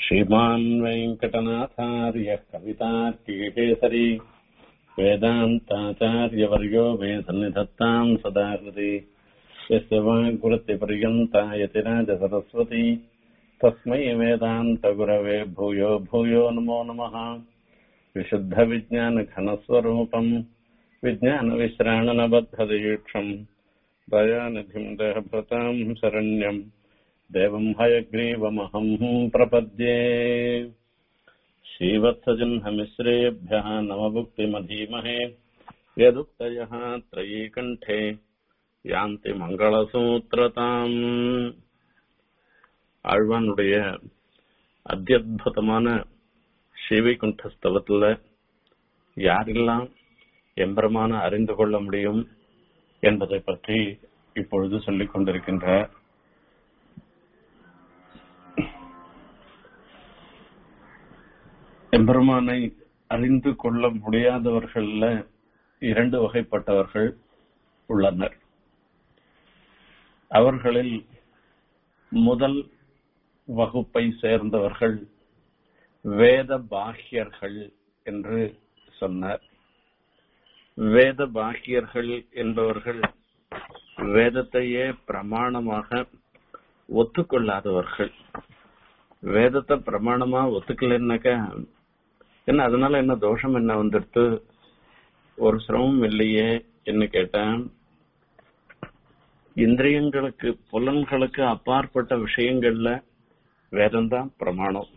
श्रीमान् वेङ्कटनाथार्यः कवितार्किकेसरी वेदान्ताचार्यवर्यो मे सन्निधत्ताम् सदा कृति यस्य वाग्वृत्तिपर्यन्ता यतिराजसरस्वती तस्मै वेदान्तगुरवे भूयो भूयो नमो नमः विशुद्धविज्ञानघनस्वरूपम् विज्ञानविश्राणनबद्धदीक्षम् दयानिधिम् देहभृताम् शरण्यम् देवम् हयग्रीवमहम् प्रपद्ये श्रीवत्सजिह्नमिश्रेभ्यः नवभुक्तिमधीमहे यदुक्तयः त्रयीकण्ठे யாந்தி மங்களசூத்திரதாம் ஆழ்வானுடைய அத்தியுதமான ஸ்ரீவைகுண்டஸ்தவத்துல யாரெல்லாம் எம்பெருமான அறிந்து கொள்ள முடியும் என்பதை பற்றி இப்பொழுது சொல்லிக் கொண்டிருக்கின்றார் எம்பெருமானை அறிந்து கொள்ள முடியாதவர்கள்ல இரண்டு வகைப்பட்டவர்கள் உள்ளனர் அவர்களில் முதல் வகுப்பை சேர்ந்தவர்கள் வேத பாக்கியர்கள் என்று சொன்னார் வேத பாக்கியர்கள் என்பவர்கள் வேதத்தையே பிரமாணமாக ஒத்துக்கொள்ளாதவர்கள் வேதத்தை பிரமாணமா ஒத்துக்கலைன்னாக்க என்ன அதனால என்ன தோஷம் என்ன வந்துடுத்து ஒரு சிரமம் இல்லையே என்ன கேட்டேன் இந்திரியங்களுக்கு புலன்களுக்கு அப்பாற்பட்ட விஷயங்கள்ல வேதம்தான் பிரமாணம்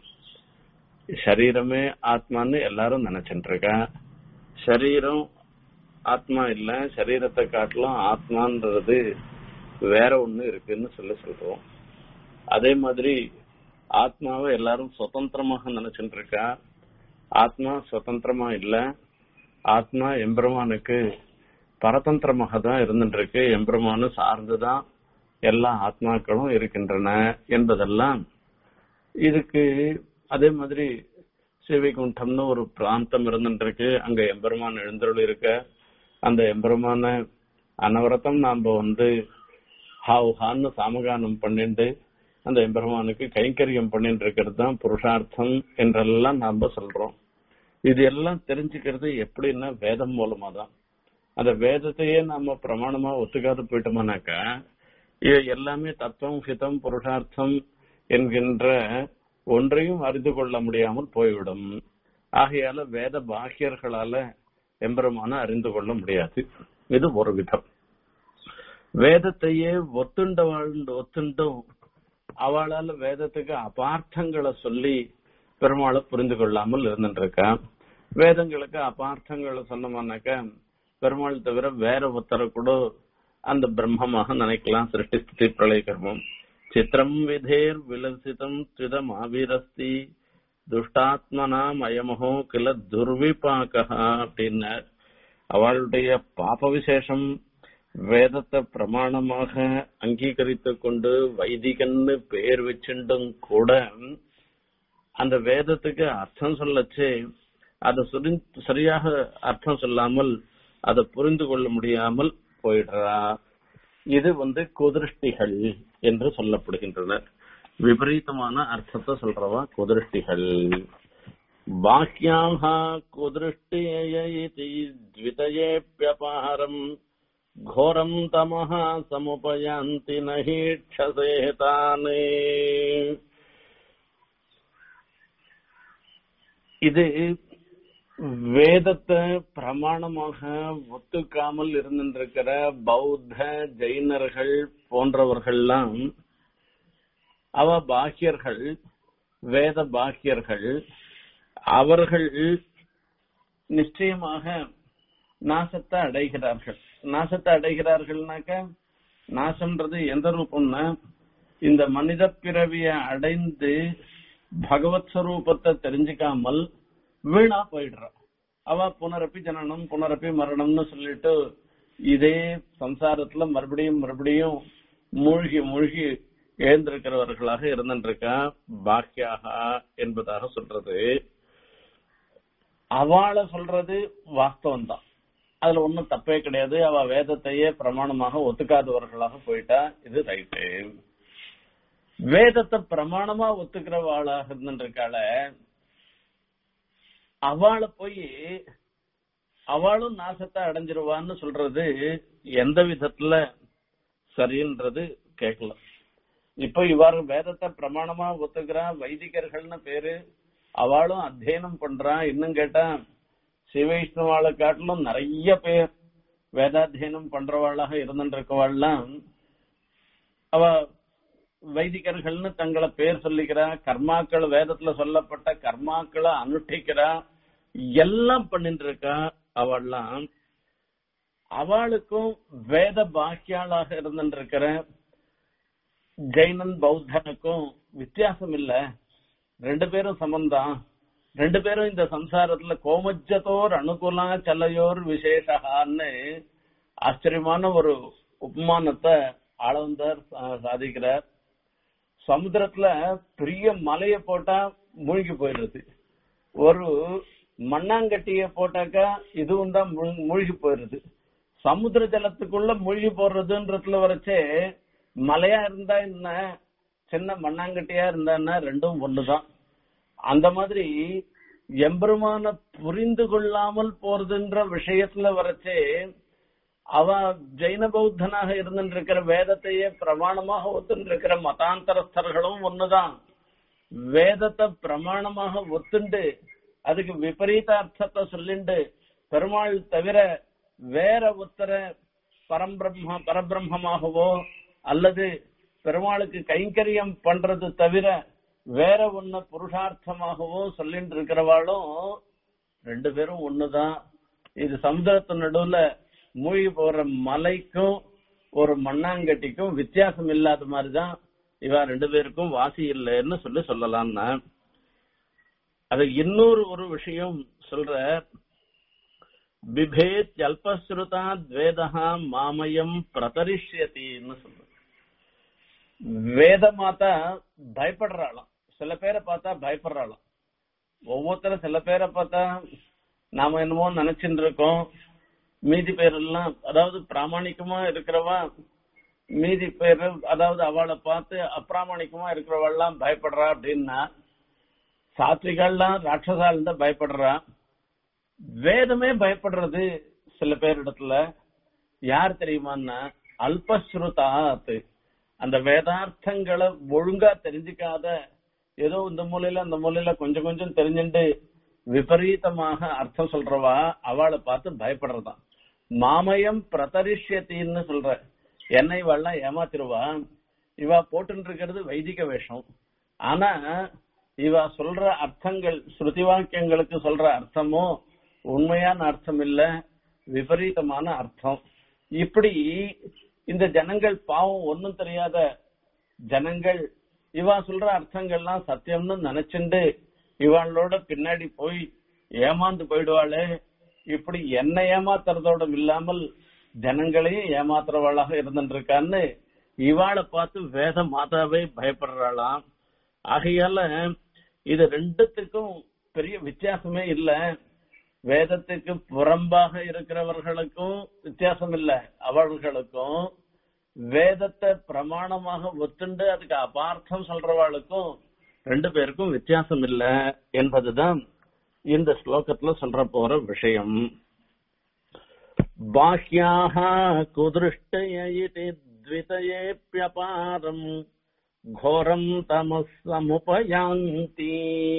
சரீரமே ஆத்மான்னு எல்லாரும் நினைச்சிட்டு இருக்கா சரீரம் ஆத்மா இல்ல சரீரத்தை காட்டிலும் ஆத்மான்றது வேற ஒண்ணு இருக்குன்னு சொல்லி சொல்றோம் அதே மாதிரி ஆத்மாவை எல்லாரும் சுதந்திரமாக நினைச்சிட்டு இருக்கா ஆத்மா சுதந்திரமா இல்ல ஆத்மா எம்பெருமானுக்கு பரதந்திரமாக தான் இருந்துட்டு இருக்கு எம்பெருமானு சார்ந்துதான் எல்லா ஆத்மாக்களும் இருக்கின்றன என்பதெல்லாம் இதுக்கு அதே மாதிரி சிவைகுண்டம்னு ஒரு பிராந்தம் இருந்துட்டு இருக்கு அங்க எம்பெருமான் எழுந்தருள் இருக்க அந்த எம்பெருமான அனவரத்தம் நாம வந்து ஹாவு ஹான்னு சாமகானம் பண்ணிட்டு அந்த எம்பெருமானுக்கு கைங்கரியம் பண்ணிட்டு இருக்கிறது தான் புருஷார்த்தம் என்றெல்லாம் நாம சொல்றோம் இது எல்லாம் தெரிஞ்சுக்கிறது எப்படின்னா வேதம் மூலமா தான் அந்த வேதத்தையே நாம பிரமாணமா ஒத்துக்காது போயிட்டோம்னாக்கா இது எல்லாமே தத்துவம் ஹிதம் புருஷார்த்தம் என்கின்ற ஒன்றையும் அறிந்து கொள்ள முடியாமல் போய்விடும் ஆகையால வேத பாக்கியர்களால எம்பெருமான அறிந்து கொள்ள முடியாது இது ஒரு விதம் வேதத்தையே ஒத்துண்ட வாழ்ந்து ஒத்துண்டும் அவளால வேதத்துக்கு அபார்த்தங்களை சொல்லி பெருமாளை புரிந்து கொள்ளாமல் இருந்துட்டு இருக்கா வேதங்களுக்கு அபார்த்தங்களை சொன்னோம்னாக்கா பெருமாள் தவிர வேற ஒருத்தரை கூட அந்த பிரம்மமாக நினைக்கலாம் சிருஷ்டி ஸ்திதி பிரளய கர்மம் சித்திரம் விதேர் விலசிதம் திதம் ஆவிரஸ்தி துஷ்டாத்மனாம் அயமஹோ கில துர்விபாக்கா அப்படின்னார் அவளுடைய பாப விசேஷம் வேதத்தை பிரமாணமாக அங்கீகரித்து கொண்டு வைதிகன்னு பெயர் வச்சுட்டும் கூட அந்த வேதத்துக்கு அர்த்தம் சொல்லச்சே அதை சரியாக அர்த்தம் சொல்லாமல் அதை புரிந்து கொள்ள முடியாமல் போயிடுறா இது வந்து குதிருஷ்டிகள் என்று சொல்லப்படுகின்றனர் விபரீதமான அர்த்தத்தை சொல்றவா குதிருஷ்டிகள் பாக்கியாக குதிருஷ்டியேபியபாரம் घोरम तमः समुपयान्ति न हीक्षसेताने இது வேதத்தை பிரமாணமாக ஒத்துக்காமல் இருந்திருக்கிற பௌத்த ஜெயினர்கள் போன்றவர்கள்லாம் அவ பாக்கியர்கள் வேத பாக்கியர்கள் அவர்கள் நிச்சயமாக நாசத்தை அடைகிறார்கள் நாசத்தை அடைகிறார்கள்னாக்க நாசம்ன்றது எந்த ரூபம்னா இந்த மனித பிறவிய அடைந்து பகவத் ஸ்வரூபத்தை தெரிஞ்சுக்காமல் வீணா போயிடுறான் அவ புனரப்பி ஜனனம் புனரப்பி மரணம்னு சொல்லிட்டு இதே சம்சாரத்துல மறுபடியும் மறுபடியும் மூழ்கி மூழ்கி எழுந்திருக்கிறவர்களாக இருந்துருக்கா பாக்கியாக என்பதாக சொல்றது அவளை சொல்றது வாஸ்தவம் தான் அதுல ஒன்னும் தப்பே கிடையாது அவ வேதத்தையே பிரமாணமாக ஒத்துக்காதவர்களாக போயிட்டா இது ரைட்டு வேதத்தை பிரமாணமா ஒத்துக்கிறவாளாக இருந்துருக்காள அவளை போய் அவளும் நாசத்தை அடைஞ்சிருவான்னு சொல்றது எந்த விதத்துல சரின்றது கேட்கலாம் இப்ப இவ்வாறு வேதத்தை பிரமாணமா ஒத்துக்கிறா வைதிகர்கள்னு பேரு அவளும் அத்தியனம் பண்றா இன்னும் கேட்டா சிவைஷ்ணவாளை காட்டிலும் நிறைய பேர் வேதாத்தியனம் பண்றவாளாக இருந்துருக்கவாள்லாம் அவ வைதிகர்கள்னு தங்களை பேர் சொல்லிக்கிறா கர்மாக்கள் வேதத்துல சொல்லப்பட்ட கர்மாக்களை அனுஷ்டிக்கிறா எல்லாம் பண்ணிட்டு இருக்கா அவள்லாம் அவளுக்கும் வேத பாக்கியாளாக இருந்துருக்கிற ஜெயினன் பௌத்தனுக்கும் வித்தியாசம் இல்ல ரெண்டு பேரும் சமந்தான் ரெண்டு பேரும் இந்த சம்சாரத்துல கோமஜத்தோர் அனுகுலா சலையோர் விசேஷகான்னு ஆச்சரியமான ஒரு உபமானத்தை ஆளவந்தார் சாதிக்கிறார் சமுத்திரத்துல பெரிய மலைய போட்டா மூழ்கி போயிடுறது ஒரு மண்ணாங்கட்டிய போட்டாக்கா இதுவும் தான் மூழ்கி போயிடுது சமுத்திர ஜலத்துக்குள்ள மூழ்கி போடுறதுன்றதுல வரைச்சே மலையா இருந்தா என்ன சின்ன மண்ணாங்கட்டியா இருந்தா ரெண்டும் ஒண்ணுதான் அந்த மாதிரி எம்பெருமான புரிந்து கொள்ளாமல் போறதுன்ற விஷயத்துல வரைச்சே அவ ஜெயின பௌத்தனாக இருந்துருக்கிற வேதத்தையே பிரமாணமாக ஒத்துருக்கிற மதாந்தரஸ்தர்களும் ஒண்ணுதான் வேதத்தை பிரமாணமாக ஒத்துண்டு அதுக்கு விபரீத அர்த்தத்தை சொல்லிண்டு பெருமாள் தவிர வேற ஒத்தர பரம்பிரம்ம பரபிரம்மமாகவோ அல்லது பெருமாளுக்கு கைங்கரியம் பண்றது தவிர வேற ஒண்ணு புருஷார்த்தமாகவோ சொல்லிட்டு இருக்கிறவாளும் ரெண்டு பேரும் ஒண்ணுதான் இது சமுதிரத்து நடுவுல மூழ்கி போற மலைக்கும் ஒரு மண்ணாங்கட்டிக்கும் வித்தியாசம் இல்லாத மாதிரிதான் இவா ரெண்டு பேருக்கும் வாசி இல்லைன்னு சொல்லி சொல்லலாம்னா அது இன்னொரு ஒரு விஷயம் சொல்ற பிபேத் அல்பஸ்ருதா துவேதா மாமயம் பிரதரிஷ்யத்தின்னு சொல்ற வேத மாதா பயப்படுறாளாம் சில பேரை பார்த்தா பயப்படுறாளாம் ஒவ்வொருத்தரும் சில பேரை பார்த்தா நாம என்னமோ நினைச்சுட்டு இருக்கோம் மீதி பேரெல்லாம் அதாவது பிராமணிக்கமா இருக்கிறவா மீதி பேர் அதாவது அவளை பார்த்து அப்பிராமணிக்கமா இருக்கிறவெல்லாம் பயப்படுறா அப்படின்னா சாத்விகள்லாம் ராட்சசால் இருந்தா பயப்படுறா வேதமே பயப்படுறது சில பேர் இடத்துல யார் தெரியுமான்னா அல்பஸ்ருதாத் அந்த வேதார்த்தங்களை ஒழுங்கா தெரிஞ்சுக்காத ஏதோ இந்த மூலையில அந்த மூலையில கொஞ்சம் கொஞ்சம் தெரிஞ்சுட்டு விபரீதமாக அர்த்தம் சொல்றவா அவளை பார்த்து பயப்படுறதான் மாமயம் பிரதரிஷ்யத்தின்னு சொல்ற என்னை இவெல்லாம் ஏமாத்திருவா இவ போட்டு இருக்கிறது வைதிக வேஷம் ஆனா இவ சொல்ற அர்த்தங்கள் ஸ்ருதி வாக்கியங்களுக்கு சொல்ற அர்த்தமோ உண்மையான அர்த்தம் இல்ல விபரீதமான அர்த்தம் இப்படி இந்த ஜனங்கள் பாவம் ஒன்னும் தெரியாத ஜனங்கள் இவா சொல்ற அர்த்தங்கள்லாம் சத்தியம்னு நினைச்சுண்டு இவாளோட பின்னாடி போய் ஏமாந்து போயிடுவாளே இப்படி என்ன ஏமாத்துறதோட இல்லாமல் ஜனங்களையும் ஏமாத்துறவாளாக இருந்துருக்கான்னு இவாளை பார்த்து வேத மாதாவே பயப்படுறாளாம் ஆகையால இது ரெண்டுத்துக்கும் பெரிய வித்தியாசமே இல்ல வேதத்துக்கு புறம்பாக இருக்கிறவர்களுக்கும் வித்தியாசம் இல்ல அவர்களுக்கும் வேதத்தை பிரமாணமாக ஒத்துண்டு அதுக்கு அபார்த்தம் சொல்றவாளுக்கும் ரெண்டு பேருக்கும் வித்தியாசம் இல்ல என்பதுதான் இந்த ஸ்லோகத்துல சொல்ற போற விஷயம் பாஹ்யாக குதிருஷ்டய இது द्वितयेऽप्यपारम् घोरम् तमः சமுபயாந்தி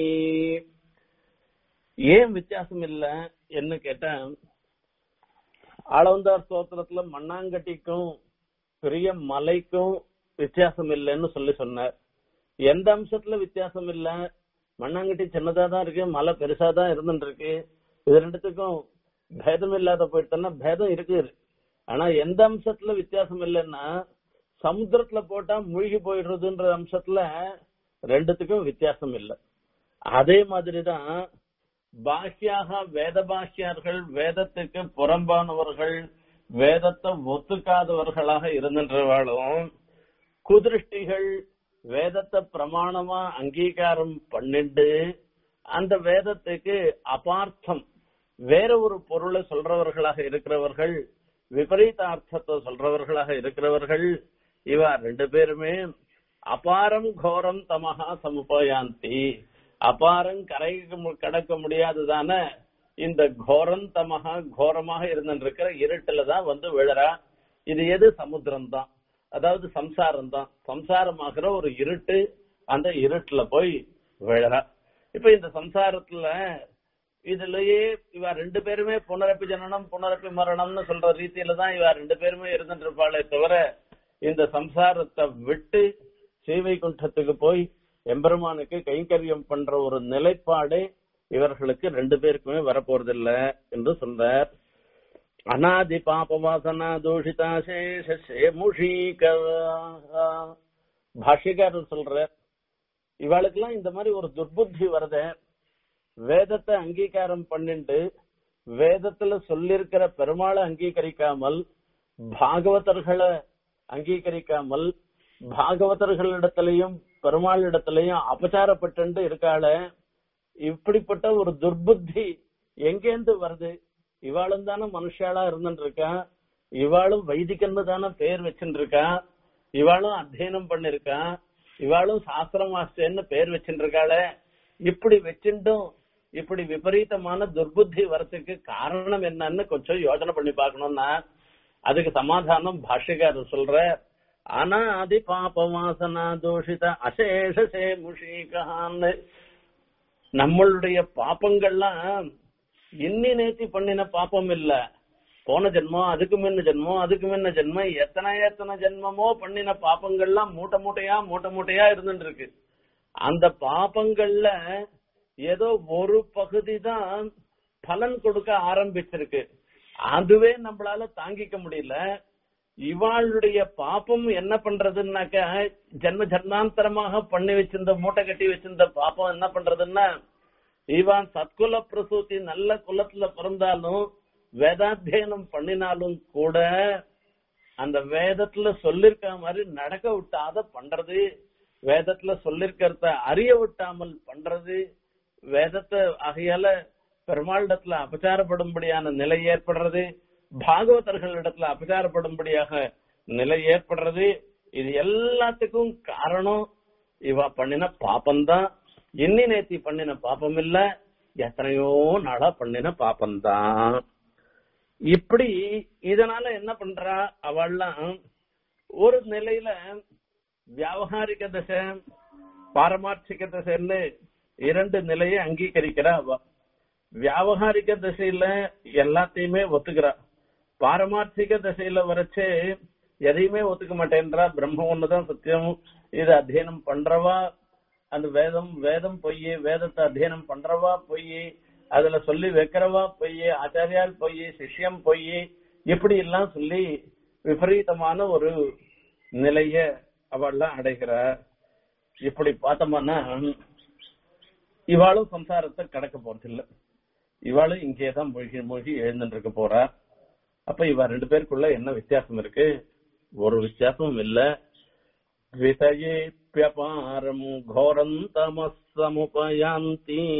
ஏன் வித்தியாசம் இல்ல என்ன கேட்டா ஆளவந்தார் ஸ்தோத்திரத்துல மண்ணாங்கட்டிக்கும் பெரிய மலைக்கும் வித்தியாசம் இல்லைன்னு சொல்லி சொன்னார் எந்த அம்சத்துல வித்தியாசம் இல்ல மண்ணாங்கட்டி சின்னதா தான் இருக்கு மலை பெருசா தான் இருந்துட்டு இருக்கு இது ரெண்டுத்துக்கும் பேதம் இல்லாத போயிட்டோம்னா பேதம் இருக்கு ஆனா எந்த அம்சத்துல வித்தியாசம் இல்லைன்னா சமுத்திரத்துல போட்டா மூழ்கி போயிடுறதுன்ற அம்சத்துல ரெண்டுத்துக்கும் வித்தியாசம் இல்லை அதே மாதிரிதான் பாஷ்யாக வேத பாஷ்யர்கள் வேதத்துக்கு புறம்பானவர்கள் வேதத்தை ஒத்துக்காதவர்களாக இருந்தின்றவாளும் குதிருஷ்டிகள் வேதத்தை பிரமாணமா அங்கீகாரம் பண்ணிட்டு அந்த வேதத்துக்கு அபார்த்தம் வேற ஒரு பொருளை சொல்றவர்களாக இருக்கிறவர்கள் விபரீத அர்த்தத்தை சொல்றவர்களாக இருக்கிறவர்கள் இவ ரெண்டு பேருமே அபாரம் கோரம் தமஹா சமுபயாந்தி அபாரம் கரை கடக்க முடியாததான இந்த கோரம் தமஹா கோரமாக இருந்திருக்கிற இருட்டுல தான் வந்து விழறா இது எது சமுத்திரம் தான் அதாவது சம்சாரம் தான் சம்சாரமாகிற ஒரு இருட்டு அந்த இருட்டுல போய் விழறா இப்ப இந்த சம்சாரத்துல இதுலயே இவ ரெண்டு பேருமே புனரப்பி ஜனனம் புனரப்பி மரணம்னு சொல்ற ரீதியில தான் இவ ரெண்டு பேருமே இருந்துட்டு இருப்பாளே தவிர இந்த சம்சாரத்தை விட்டு ஸ்ரீவைகுண்டத்துக்கு போய் எம்பெருமானுக்கு கைங்கரியம் பண்ற ஒரு நிலைப்பாடு இவர்களுக்கு ரெண்டு பேருக்குமே வரப்போறதில்ல என்று சொல்றார் அநாதி பாப வாசனா தூஷிதா சேஷே முஷீக பாஷ்யக்காரர் சொல்றார் இவாளுக்கெல்லாம் இந்த மாதிரி ஒரு துர்புத்தி வருத வேதத்தை அங்கீகாரம் பண்ணிட்டு வேதத்துல சொல்லிருக்கிற பெருமாளை அங்கீகரிக்காமல் பாகவதர்களை அங்கீகரிக்காமல் பாகவதர்களிடத்திலையும் பெருமாள் இடத்திலையும் அபச்சாரப்பட்டு இருக்காள இப்படிப்பட்ட ஒரு துர்புத்தி எங்கேந்து வருது இவாளும் தானே மனுஷாளா இருந்துட்டு இருக்கா இவாளும் வைதிகன்னு தானே பேர் வச்சுட்டு இருக்கா இவாளும் அத்தியனம் பண்ணிருக்கா இவாளும் சாஸ்திரம் வாசிச்சேன்னு பேர் வச்சுட்டு இருக்காளே இப்படி வச்சுட்டும் இப்படி விபரீதமான துர்புத்தி வரத்துக்கு காரணம் என்னன்னு கொஞ்சம் யோசனை பண்ணி பார்க்கணும்னா அதுக்கு சமாதானம் பாஷ்யக்காரர் சொல்ற அனாதி பாப வாசனா தோஷித அசேஷசே முஷிகான்னு நம்மளுடைய பாப்பங்கள்லாம் இன்னி நேத்தி பண்ணின பாப்பம் இல்ல போன ஜென்மம் அதுக்கு முன்ன ஜென்மம் அதுக்கு முன்ன ஜென்மம் எத்தனை எத்தனை ஜென்மமோ பண்ணின பாப்பங்கள்லாம் மூட்டை மூட்டையா மூட்டை மூட்டையா இருந்துட்டு இருக்கு அந்த பாப்பங்கள்ல ஏதோ ஒரு பகுதி தான் பலன் கொடுக்க ஆரம்பிச்சிருக்கு அதுவே நம்மளால தாங்கிக்க முடியல இவாளுடைய பாப்பம் என்ன பண்றதுன்னாக்க ஜென்ம ஜன்மாந்தரமாக பண்ணி வச்சிருந்த மூட்டை கட்டி வச்சிருந்த பாப்பம் என்ன பண்றதுன்னா இவன் சத்குல பிரசூதி நல்ல குலத்துல பிறந்தாலும் வேதாத்தியனம் பண்ணினாலும் கூட அந்த வேதத்துல சொல்லிருக்க மாதிரி நடக்க விட்டாத பண்றது வேதத்துல சொல்லிருக்கிறத அறிய விட்டாமல் பண்றது வேதத்தை ஆகையால பெருமாளிடத்துல அபச்சாரப்படும்படியான நிலை ஏற்படுறது பாகவதர்களிடத்துல அபச்சாரப்படும்படியாக நிலை ஏற்படுறது இது எல்லாத்துக்கும் காரணம் இவ பண்ணின பாப்பம்தான் இன்னி நேத்தி பண்ணின பாப்பம் இல்ல எத்தனையோ நாளா பண்ணின பாப்பம்தான் இப்படி இதனால என்ன பண்றா அவள்லாம் ஒரு நிலையில வியாபகாரிக தசை பாரமார்த்திக தசைன்னு இரண்டு நிலையை அங்கீகரிக்கிறா அவ வியாபகாரிக திசையில எல்லாத்தையுமே ஒத்துக்கிறா பாரமார்த்திக திசையில வரைச்சு எதையுமே ஒத்துக்க மாட்டேன்றா பிரம்ம ஒண்ணுதான் சத்தியம் இது அத்தியனம் பண்றவா அந்த வேதம் வேதம் பொய் வேதத்தை அத்தியனம் பண்றவா பொய் அதுல சொல்லி வைக்கிறவா பொய் ஆச்சாரியால் பொய் சிஷ்யம் பொய் இப்படி எல்லாம் சொல்லி விபரீதமான ஒரு நிலைய அவள்லாம் அடைகிறா இப்படி பார்த்தோம்னா இவாளும் சம்சாரத்தை கடக்க போறதில்ல இவாளும் இங்கேதான் மூழ்கி மூழ்கி எழுந்துட்டு இருக்க போறா அப்ப இவ ரெண்டு பேருக்குள்ள என்ன வித்தியாசம் இருக்கு ஒரு வித்தியாசமும் இல்ல விதயேப்பியபாரம் கோரம் தமசமுபயாந்தி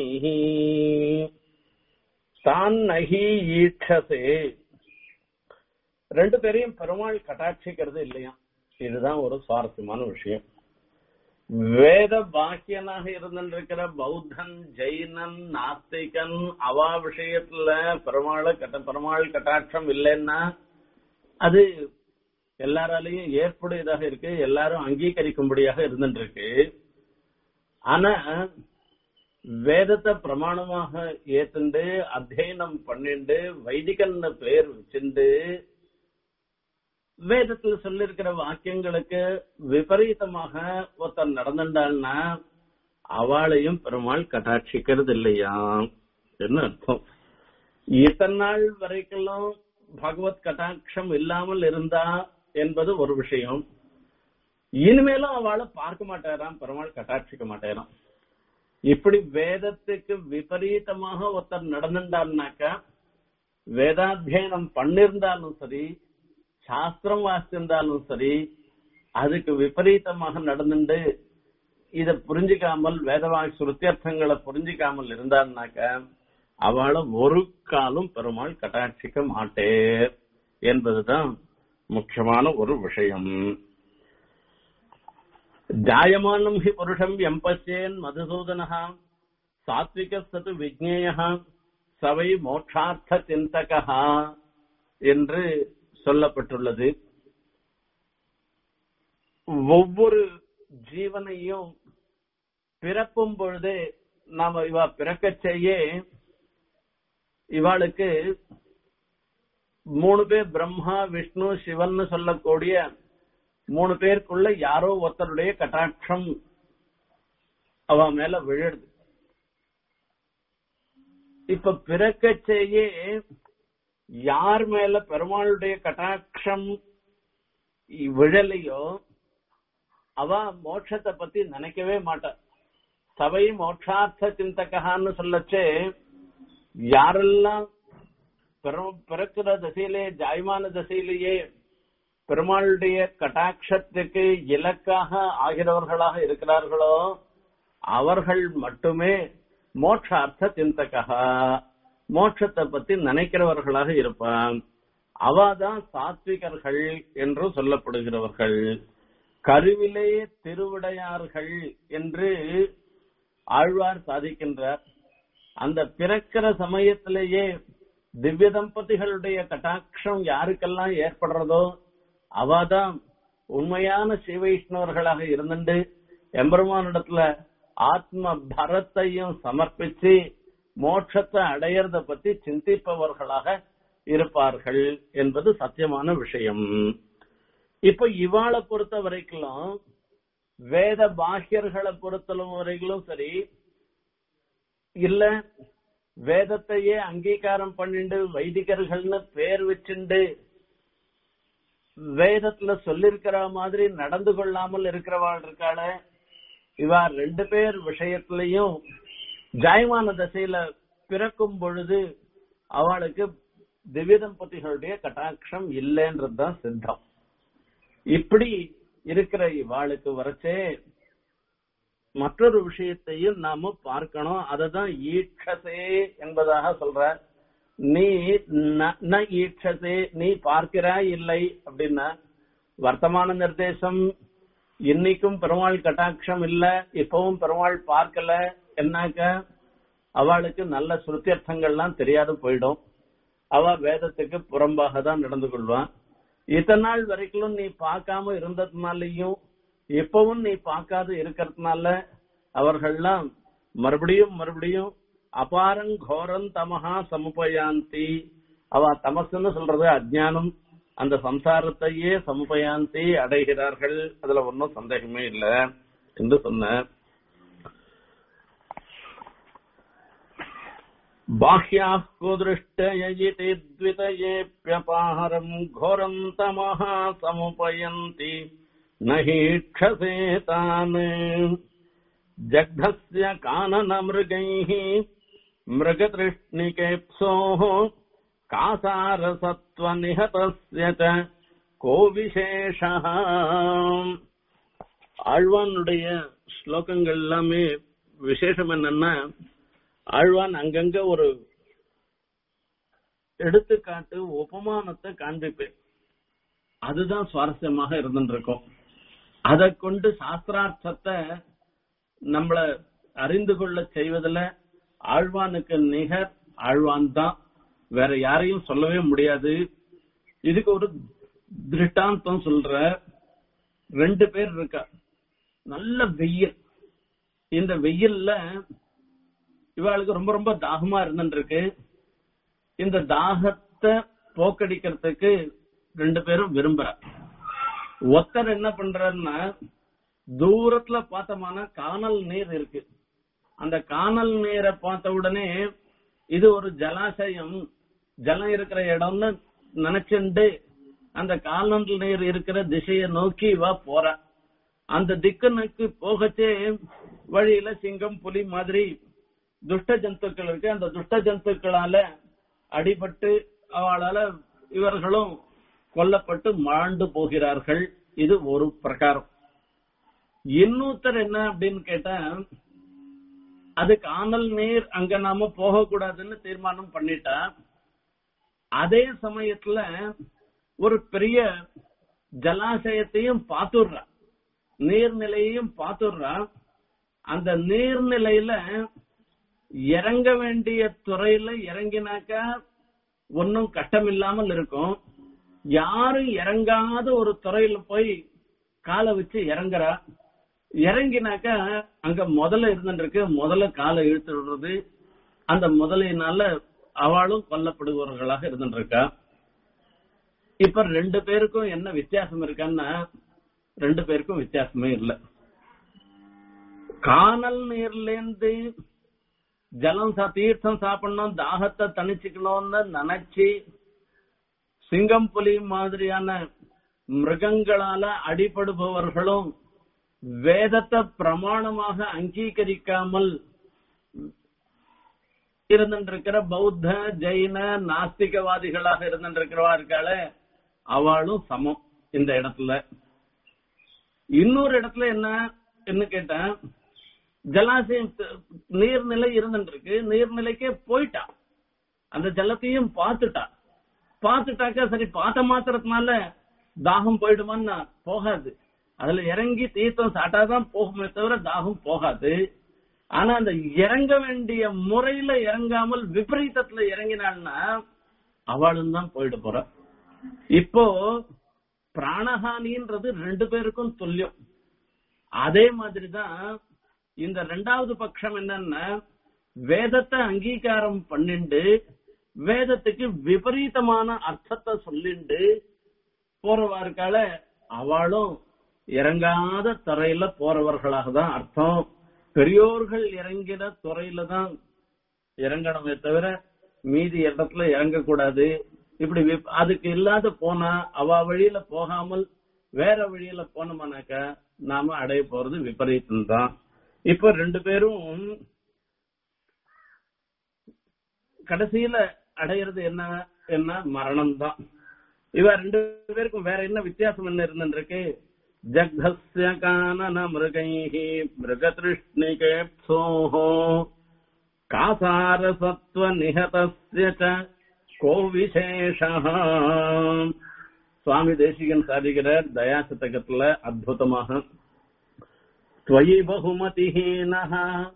தான் நகி ஈட்சசே ரெண்டு பேரையும் பெருமாள் கட்டாட்சிக்கிறது இல்லையா இதுதான் ஒரு சுவாரஸ்யமான விஷயம் வேத பாக்கியனாக இருந்திருக்கிற பௌத்தன் ஜெயினன் நாஸ்திகன் அவா விஷயத்துல பெருமாள் கட்ட பெருமாள் கட்டாட்சம் இல்லைன்னா அது எல்லாராலையும் ஏற்புடையதாக இருக்கு எல்லாரும் அங்கீகரிக்கும்படியாக இருந்துட்டு இருக்கு ஆனா வேதத்தை பிரமாணமாக ஏத்துண்டு அத்தியனம் பண்ணிண்டு வைதிகன்னு பேர் வச்சுண்டு வேதத்துல சொல்லிருக்கிற வாக்கியங்களுக்கு விபரீதமாக ஒருத்தர் நடந்துட்டாள்னா அவளையும் பெருமாள் கட்டாட்சிக்கிறது இல்லையா என்ன அர்த்தம் இத்தனை நாள் வரைக்கும் பகவத் கட்டாட்சம் இல்லாமல் இருந்தா என்பது ஒரு விஷயம் இனிமேலும் அவளை பார்க்க மாட்டாராம் பெருமாள் கட்டாட்சிக்க மாட்டாராம் இப்படி வேதத்துக்கு விபரீதமாக ஒருத்தர் நடந்துட்டாருனாக்கா வேதாத்தியனம் பண்ணிருந்தாலும் சரி சாஸ்திரம் வாசிச்சிருந்தாலும் சரி அதுக்கு விபரீதமாக நடந்துட்டு இத புரிஞ்சுக்காமல் வேதவாக் சுருத்தியர்த்தங்களை புரிஞ்சுக்காமல் இருந்தான்னாக்க அவளை ஒரு காலம் பெருமாள் கட்டாட்சிக்க மாட்டேர் என்பதுதான் முக்கியமான ஒரு விஷயம் ஜாயமானம் ஹி புருஷம் எம்பச்சேன் மதுசூதனः சாத்விக சது விஜ்ஞேய சவை மோட்சார்த்த சிந்தகா என்று சொல்லப்பட்டுள்ளது ஒவ்வொரு ஜீவனையும் பிறப்பும் பொழுதே நாம இவ பிறக்கச் செய்ய இவாளுக்கு மூணு பேர் பிரம்மா விஷ்ணு சிவன் சொல்லக்கூடிய மூணு பேருக்குள்ள யாரோ ஒருத்தருடைய கட்டாட்சம் அவ மேல விழுது இப்ப பிறக்கச் செய்ய யார் மேல பெருமாளுடைய கட்டாட்சம் விழலையோ அவ மோட்சத்தை பத்தி நினைக்கவே மாட்டா சபை மோட்சார்த்த சிந்தகான்னு சொல்லச்சே யாரெல்லாம் பிற- பிறக்கிற தசையிலே ஜாய்மான தசையிலேயே பெருமாளுடைய கட்டாட்சத்துக்கு இலக்காக ஆகிறவர்களாக இருக்கிறார்களோ அவர்கள் மட்டுமே மோட்சார்த்த சிந்தகா மோட்சத்தை பத்தி நினைக்கிறவர்களாக இருப்பான் அவாதான் சாத்விகர்கள் என்று சொல்லப்படுகிறவர்கள் கருவிலே திருவிடையார்கள் என்று ஆழ்வார் சாதிக்கின்றார் அந்த பிறக்கிற சமயத்திலேயே திவ்ய தம்பதிகளுடைய கட்டாட்சம் யாருக்கெல்லாம் ஏற்படுறதோ அவாதான் உண்மையான சிவைஷ்ணவர்களாக இருந்துட்டு எம்பெருமானிடத்துல ஆத்ம பரத்தையும் சமர்ப்பிச்சு மோட்சத்தை அடையறத பத்தி சிந்திப்பவர்களாக இருப்பார்கள் என்பது சத்தியமான விஷயம் இப்ப இவாளை பொறுத்த வரைக்கும் வேத பாஹ்யர்களை பொறுத்த வரைக்கும் சரி இல்ல வேதத்தையே அங்கீகாரம் பண்ணிண்டு வைதிகர்கள்னு பேர் வச்சுண்டு வேதத்துல சொல்லிருக்கிற மாதிரி நடந்து கொள்ளாமல் இருக்கிறவாள் இருக்காள இவா ரெண்டு பேர் விஷயத்திலையும் ஜாயமான தசையில பிறக்கும் பொழுது அவளுக்கு திவ்ய தம்பதிகளுடைய கட்டாட்சம் இல்லைன்றதுதான் சித்தம் இப்படி இருக்கிற இவாளுக்கு வரச்சே மற்றொரு விஷயத்தையும் நாம பார்க்கணும் அததான் ஈட்சசே என்பதாக சொல்ற நீ ந- ந ஈட்சசே நீ பார்க்கிறாய் இல்லை அப்படின்னா வர்த்தமான நிர்தேசம் இன்னைக்கும் பெருமாள் கட்டாட்சம் இல்ல இப்பவும் பெருமாள் பார்க்கல என்னாக்க அவளுக்கு நல்ல சுருத்தியர்த்தங்கள்லாம் தெரியாது போயிடும் அவ வேதத்துக்கு புறம்பாக தான் நடந்து கொள்வான் இத்தனை நாள் வரைக்கும் நீ பார்க்காம இருந்ததுனாலையும் இப்பவும் நீ பார்க்காத இருக்கிறதுனால அவர்கள்லாம் மறுபடியும் மறுபடியும் அபாரங் கோரம் தமஹா சமுபயாந்தி அவ தமசுன்னு சொல்றது அஜ்ஞானம் அந்த சம்சாரத்தையே சமுபயாந்தி அடைகிறார்கள் அதுல ஒன்னும் சந்தேகமே இல்ல என்று சொன்ன बाह्याः कुदृष्टयजिति द्वितयेऽप्यपाहरम् घोरम् तमः समुपयन्ति न हीक्षसे तान् जग्धस्य काननमृगैः मृगतृष्णिकेप्सोः कासारसत्त्वनिहतस्य च को विशेषः ஆழ்வானுடைய ஸ்லோகங்கள் எல்லாமே விசேஷம் என்னன்னா ஆழ்வான் அங்கங்க ஒரு எடுத்துக்காட்டு உபமானத்தை காண்பிப்பேன் அதுதான் சுவாரஸ்யமாக இருந்துருக்கும் அதை கொண்டு சாஸ்திரார்த்தத்தை நம்மள அறிந்து கொள்ள செய்வதில் ஆழ்வானுக்கு நிகர் ஆழ்வான் தான் வேற யாரையும் சொல்லவே முடியாது இதுக்கு ஒரு திருஷ்டாந்தம் சொல்ற ரெண்டு பேர் இருக்கா நல்ல வெயில் இந்த வெயில்ல இவாளுக்கு ரொம்ப ரொம்ப தாகமா இருந்துருக்கு இந்த தாகத்தை போக்கடிக்கிறதுக்கு ரெண்டு பேரும் விரும்புறா ஒருத்தர் என்ன பண்றாருன்னா தூரத்துல பார்த்தோம்னா காணல் நீர் இருக்கு அந்த காணல் நீரை பார்த்த உடனே இது ஒரு ஜலாசயம் ஜலம் இருக்கிற இடம்னு நினைச்சுண்டு அந்த காணல் நீர் இருக்கிற திசையை நோக்கி இவ போறா அந்த திக்குனுக்கு போகச்சே வழியில சிங்கம் புலி மாதிரி துஷ்ட ஜந்துக்கள் இருக்கு அந்த துஷ்ட ஜந்துக்களால அடிபட்டு அவளால இவர்களும் கொல்லப்பட்டு மாண்டு போகிறார்கள் இது ஒரு பிரகாரம் இன்னொருத்தர் என்ன அப்படின்னு கேட்டா அது காணல் நீர் அங்க நாம போகக்கூடாதுன்னு தீர்மானம் பண்ணிட்டா அதே சமயத்துல ஒரு பெரிய ஜலாசயத்தையும் பாத்துடுறா நீர்நிலையையும் பார்த்துடுறான் அந்த நீர்நிலையில இறங்க வேண்டிய துறையில இறங்கினாக்கா ஒன்னும் கஷ்டம் இல்லாமல் இருக்கும் யாரும் இறங்காத ஒரு துறையில போய் காலை வச்சு இறங்குறா இறங்கினாக்கா அங்க முதல்ல இருந்துருக்கு முதல்ல காலை இழுத்து விடுறது அந்த முதலையினால அவளும் கொல்லப்படுபவர்களாக இருந்துருக்கா இப்ப ரெண்டு பேருக்கும் என்ன வித்தியாசம் இருக்கான்னா ரெண்டு பேருக்கும் வித்தியாசமே இல்லை காணல் நீர்லேருந்து ஜலம் சா தீர்த்தம் சாப்பிடணும் தாகத்தை தணிச்சுக்கணும்னு நினைச்சு சிங்கம் புலி மாதிரியான மிருகங்களால அடிபடுபவர்களும் வேதத்தை பிரமாணமாக அங்கீகரிக்காமல் இருந்திருக்கிற பௌத்த ஜெயின நாஸ்திகவாதிகளாக இருந்திருக்கிறவா இருக்காளே அவளும் சமம் இந்த இடத்துல இன்னொரு இடத்துல என்ன என்ன கேட்டேன் ஜலாசயம் நீர்நிலை இருந்துருக்கு நீர்நிலைக்கே போயிட்டா அந்த ஜலத்தையும் பார்த்துட்டா பார்த்துட்டாக்கா சரி பார்த்த மாத்திரத்தினால தாகம் போயிடுமான்னா போகாது அதுல இறங்கி தீர்த்தம் சாட்டாதான் போகுமே தவிர தாகம் போகாது ஆனா அந்த இறங்க வேண்டிய முறையில இறங்காமல் விபரீதத்துல இறங்கினாள்னா அவளும் தான் போயிட போற இப்போ பிராணஹானின்றது ரெண்டு பேருக்கும் துல்லியம் அதே மாதிரிதான் இந்த ரெண்டாவது பட்சம் என்னன்னா வேதத்தை அங்கீகாரம் பண்ணிண்டு வேதத்துக்கு விபரீதமான அர்த்தத்தை சொல்லிண்டு போறவா இருக்கால அவளும் இறங்காத துறையில போறவர்களாக தான் அர்த்தம் பெரியோர்கள் இறங்கின துறையில தான் இறங்கணுமே தவிர மீதி இடத்துல இறங்கக்கூடாது இப்படி விப்- அதுக்கு இல்லாத போனா அவ வழியில போகாமல் வேற வழியில போனோம்னாக்க நாம அடைய போறது விபரீதம் தான் இப்ப ரெண்டு பேரும் கடைசியில அடையிறது என்ன என்ன மரணம் தான் இவ ரெண்டு பேருக்கும் வேற என்ன வித்தியாசம் என்ன இருந்திருக்கு ஜக்தஸ்ய கானன மிருகைஹி மிருகதிருஷ்ணிகேப்சோஹோ காசார சத்வ நிகதஸ்ய ச கோ விசேஷः சுவாமி தேசிகன் சாதிக்கிறார் தயா சதகத்துல அற்புதமாக त्वयि बहुमतिहीनः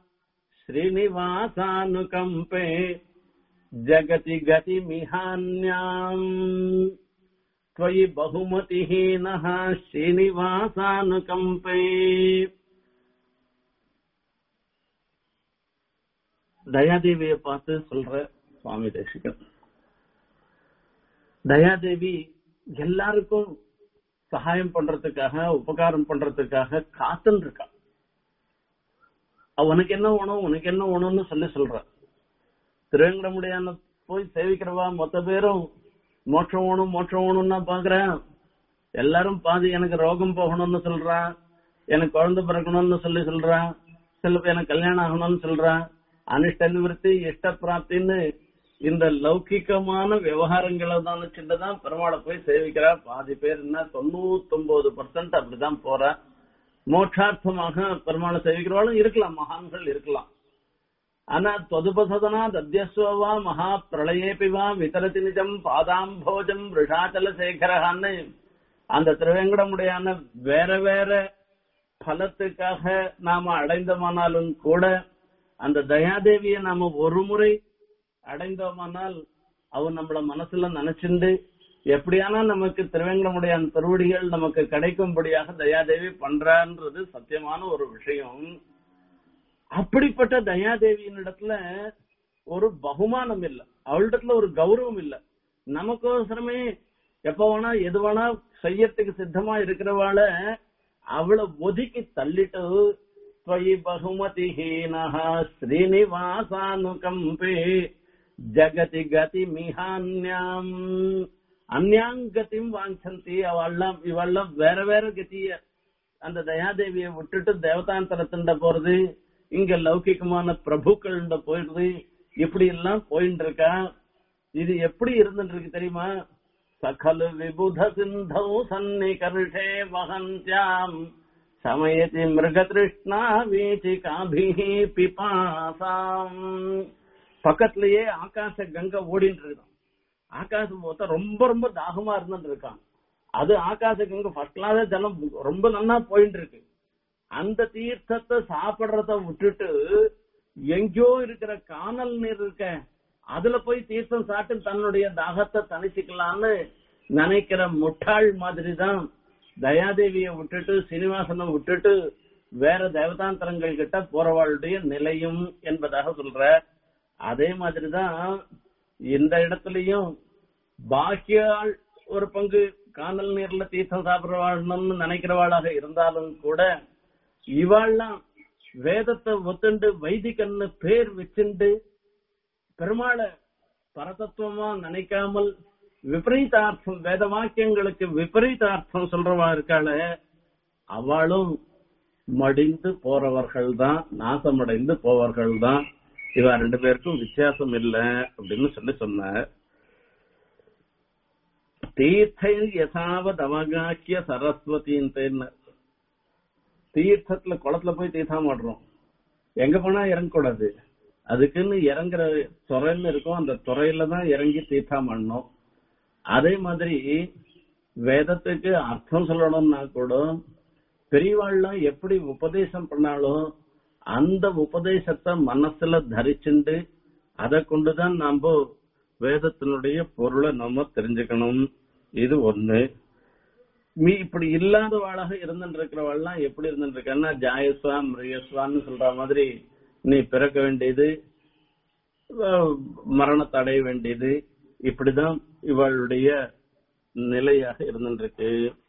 श्रीनिवासानुकम्पे जगति गतिमिहान्याम् त्वयि बहुमतिहीनः श्रीनिवासानुकम्पे தயாதேவியை பார்த்து சொல்ற சுவாமி தேசிகன் தயாதேவி எல்லாருக்கும் சகாயம் பண்றதுக்காக உபகாரம் பண்றதுக்காக காத்துன்னு இருக்கா அவ உனக்கு என்ன வேணும் உனக்கு என்ன வேணும்னு சொல்லி சொல்ற திருவேங்கடமுடியான போய் சேவிக்கிறவா மொத்த பேரும் மோட்சம் வேணும் மோட்சம் வேணும்னா பாக்குறேன் எல்லாரும் பாதி எனக்கு ரோகம் போகணும்னு சொல்றான் எனக்கு குழந்தை பிறக்கணும்னு சொல்லி சொல்றான் சில பேர் எனக்கு கல்யாணம் ஆகணும்னு சொல்றான் அனிஷ்ட நிவர்த்தி இஷ்ட பிராப்தின்னு இந்த லௌகிகமான விவகாரங்களை தான் வச்சுட்டுதான் பெருமாளை போய் சேவிக்கிறா பாதி பேர் என்ன தொண்ணூத்தொன்பது பர்சன்ட் அப்படிதான் போறா மோட்சார்த்தமாக பெருமாளை சேவிக்கிறவாளும் இருக்கலாம் மகான்கள் இருக்கலாம் ஆனா தொதுபசதனா தத்யஸ்வா மகா பிரளயேபிவா விதரதி நிஜம் பாதாம்போஜம் ரிஷாச்சல சேகரகான்னு அந்த திருவேங்கடமுடையான வேற வேற பலத்துக்காக நாம அடைந்தமானாலும் கூட அந்த தயாதேவியை நாம ஒரு முறை அடைந்தோமானால் அவன் நம்மள மனசுல நினைச்சிருந்து எப்படியானா நமக்கு திருவேங்கடமுடைய அந்த திருவடிகள் நமக்கு கிடைக்கும்படியாக தயாதேவி பண்றான்றது சத்தியமான ஒரு விஷயம் அப்படிப்பட்ட தயாதேவியின் இடத்துல ஒரு பகுமானம் இல்ல அவளிடத்துல ஒரு கௌரவம் இல்ல நமக்கோசரமே எப்ப வேணா எது வேணா செய்யறதுக்கு சித்தமா இருக்கிறவாள அவளை ஒதுக்கி தள்ளிட்டு त्वयि बहुमतिहीनः श्रीनिवासानुकम्पे ஜகதி கதி மிகான்யாம் அந்யாங் கதிம் வாஞ்சந்தி அவள்லாம் இவெல்லாம் வேற வேற கதிய அந்த தயாதேவியை விட்டுட்டு தேவதாந்தரத்துண்ட போறது இங்க லௌகிகமான பிரபுக்கள்ண்ட போயிடுது இப்படி எல்லாம் போயிட்டு இருக்கா இது எப்படி இருந்துட்டு இருக்கு தெரியுமா சகல விபுத சிந்தௌ சன்னிகர்ஷே வகந்தியாம் சமயதி மிருகதிருஷ்ணா வீச்சிகாபிஹி பிபாசாம் பக்கத்திலேயே ஆகாச கங்கை ஓடிட்டு இருக்கான் ஆகாசம் பார்த்தா ரொம்ப ரொம்ப தாகமா இருந்துட்டு இருக்கான் அது ஆகாச கங்கை ஃபர்ஸ்ட் கிளாஸ் ஜலம் ரொம்ப நல்லா போயிட்டு இருக்கு அந்த தீர்த்தத்தை சாப்பிடுறத விட்டுட்டு எங்கேயோ இருக்கிற காணல் நீர் இருக்க அதுல போய் தீர்த்தம் சாப்பிட்டு தன்னுடைய தாகத்தை தணிச்சுக்கலாம்னு நினைக்கிற முட்டாள் மாதிரி தான் தயாதேவியை விட்டுட்டு சீனிவாசனை விட்டுட்டு வேற தேவதாந்திரங்கள் கிட்ட போறவாளுடைய நிலையும் என்பதாக சொல்ற அதே மாதிரிதான் இந்த இடத்துலயும் பாக்கியாள் ஒரு பங்கு காணல் நீர்ல தீர்த்தம் சாப்பிடுறவாழ்னு நினைக்கிறவாளாக இருந்தாலும் கூட இவாள்லாம் வேதத்தை ஒத்துண்டு வைதிகன்னு பேர் வச்சுண்டு பெருமாளை பரதத்துவமா நினைக்காமல் விபரீதார்த்தம் வேத வாக்கியங்களுக்கு விபரீதார்த்தம் சொல்றவா இருக்காள அவளும் மடிந்து போறவர்கள் தான் நாசமடைந்து போவர்கள் தான் இவ ரெண்டு பேருக்கும் வித்தியாசம் இல்ல அப்படின்னு சொல்லி சொன்னார் தீர்த்தை யசாவத் அவகாக்கிய சரஸ்வதின்னு தீர்த்தத்துல குளத்துல போய் தீர்த்தம் ஆடுறோம் எங்க போனா இறங்கக்கூடாது அதுக்குன்னு இறங்குற துறைன்னு இருக்கும் அந்த துறையில தான் இறங்கி தீர்த்தம் ஆடணும் அதே மாதிரி வேதத்துக்கு அர்த்தம் சொல்லணும்னா கூட பெரியவாள்லாம் எப்படி உபதேசம் பண்ணாலும் அந்த உபதேசத்தை மனசுல தரிச்சுண்டு அதை கொண்டுதான் நாம வேதத்தினுடைய பொருளை நம்ம தெரிஞ்சுக்கணும் இது ஒண்ணு மீ இப்படி இல்லாதவாளாக இருந்துட்டு இருக்கிறவாள்லாம் எப்படி இருந்துட்டு இருக்கான்னா ஜாயஸ்வா மிருகஸ்வான்னு சொல்ற மாதிரி நீ பிறக்க வேண்டியது அஹ், மரணத்தை அடைய வேண்டியது இப்படிதான் இவளுடைய நிலையாக இருந்துருக்கு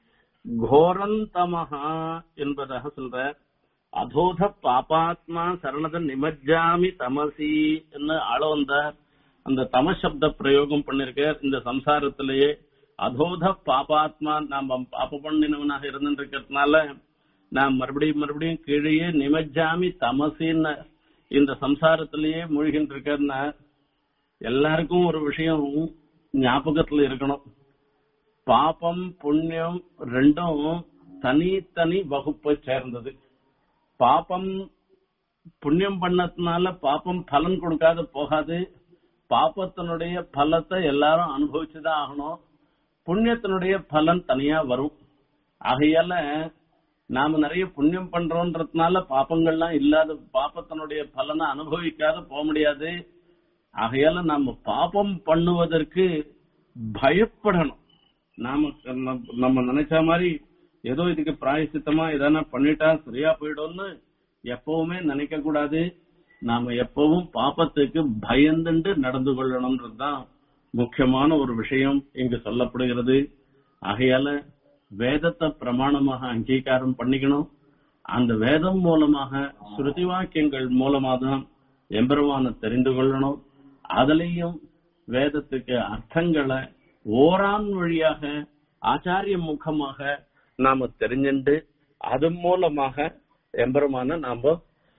கோரந்தமஹா என்பதாக சொல்ற அதோத பாபாத்மா சரணத நிமஜ்ஜாமி தமசி என்று ஆள வந்தார் அந்த தம சப்த பிரயோகம் பண்ணிருக்க இந்த சம்சாரத்திலேயே அதோத பாபாத்மா நாம பாப்ப பண்ணினவனாக இருந்துருக்கிறதுனால நான் மறுபடியும் மறுபடியும் கீழே நிமஜ்ஜாமி தமசின்னு இந்த சம்சாரத்திலேயே மூழ்கின்னு இருக்கேன்னா எல்லாருக்கும் ஒரு விஷயம் ஞாபகத்துல இருக்கணும் பாபம் புண்ணியம் ரெண்டும் தனித்தனி வகுப்பை சேர்ந்தது பாபம் புண்ணியம் பண்ணதுனால பாபம் பலன் கொடுக்காத போகாது பாபத்தினுடைய பலத்தை எல்லாரும் அனுபவிச்சுதான் ஆகணும் புண்ணியத்தினுடைய பலன் தனியா வரும் ஆகையால நாம நிறைய புண்ணியம் பண்றோன்றதுனால பாப்பங்கள்லாம் இல்லாத பாப்பத்தினுடைய பலனை அனுபவிக்காத போக முடியாது ஆகையால நாம பாபம் பண்ணுவதற்கு பயப்படணும் நாம நம்ம- நம்ம நினைச்ச மாதிரி ஏதோ இதுக்கு பிராயசித்தமா எதனா பண்ணிட்டா சரியா போயிடும்னு எப்பவுமே நினைக்க கூடாது நாம எப்பவும் பாப்பத்துக்கு பயந்துண்டு நடந்து கொள்ளணும்ன்றதுதான் முக்கியமான ஒரு விஷயம் இங்கு சொல்லப்படுகிறது ஆகையால வேதத்தை பிரமாணமாக அங்கீகாரம் பண்ணிக்கணும் அந்த வேதம் மூலமாக ஸ்ருதி வாக்கியங்கள் மூலமா தான் எம்பெருமான தெரிந்து கொள்ளணும் அதுலயும் வேதத்துக்கு அர்த்தங்களை ஓரான் வழியாக ஆச்சாரிய முகமாக நாம தெரிஞ்சுண்டு அது மூலமாக எம்பெருமான நாம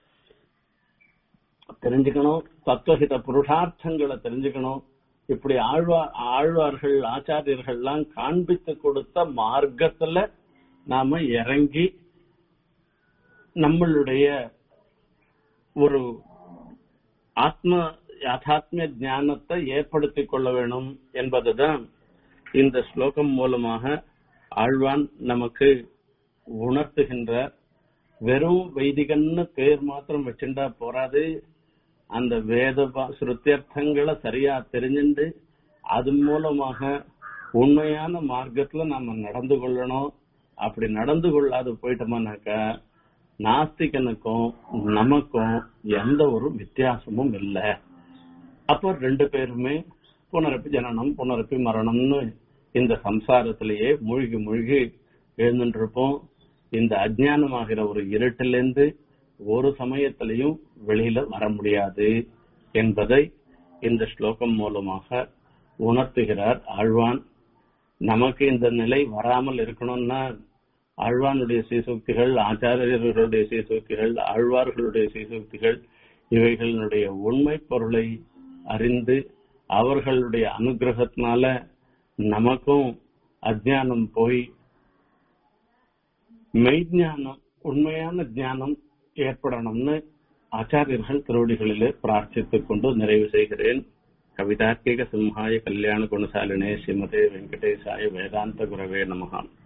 தெரிஞ்சுக்கணும் தத்துவஹித புருஷார்த்தங்களை தெரிஞ்சுக்கணும் இப்படி ஆழ்வார் ஆழ்வார்கள் ஆச்சாரியர்கள்லாம் காண்பித்து கொடுத்த மார்க்கத்துல நாம இறங்கி நம்மளுடைய ஒரு ஆத்ம யாதாத்மிய ஞானத்தை ஏற்படுத்திக் கொள்ள வேணும் என்பதுதான் இந்த ஸ்லோகம் மூலமாக ஆழ்வான் நமக்கு உணர்த்துகின்ற வெறும் வைதிகன்னு பேர் மாத்திரம் வச்சுட்டா போறாது அந்த வேத பா- ஸ்ருத்தியர்த்தங்களை சரியா தெரிஞ்சுண்டு அது மூலமாக உண்மையான மார்க்கத்துல நாம நடந்து கொள்ளணும் அப்படி நடந்து கொள்ளாது போயிட்டோம்னாக்கா நாஸ்திகனுக்கும் நமக்கும் எந்த ஒரு வித்தியாசமும் இல்லை அப்போ ரெண்டு பேருமே புனரப்பி ஜனனம் புனரப்பி மரணம்னு இந்த சம்சாரத்திலேயே மூழ்கி மூழ்கி எழுந்துட்டு இருப்போம் இந்த அஜ்ஞானமாகிற ஒரு இருட்டிலிருந்து ஒரு சமயத்திலையும் வெளியில வர முடியாது என்பதை இந்த ஸ்லோகம் மூலமாக உணர்த்துகிறார் ஆழ்வான் நமக்கு இந்த நிலை வராமல் இருக்கணும்னா ஆழ்வானுடைய சீசூக்திகள் ஆச்சாரியர்களுடைய சீசூக்திகள் ஆழ்வார்களுடைய சீசூக்திகள் இவைகளினுடைய உண்மை பொருளை அறிந்து அவர்களுடைய அனுகிரகத்தினால நமக்கும் அஜ்ஞானம் போய் மெய்ஞானம் உண்மையான ஞானம் ஏற்படணும்னு ஆச்சாரியர்கள் திருவடிகளிலே பிரார்த்தித்துக் கொண்டு நிறைவு செய்கிறேன் கவிதார்க்கிக சிம்ஹாய கல்யாண குணசாலினே ஸ்ரீமதே வெங்கடேசாய வேதாந்த குரவே நமகாம்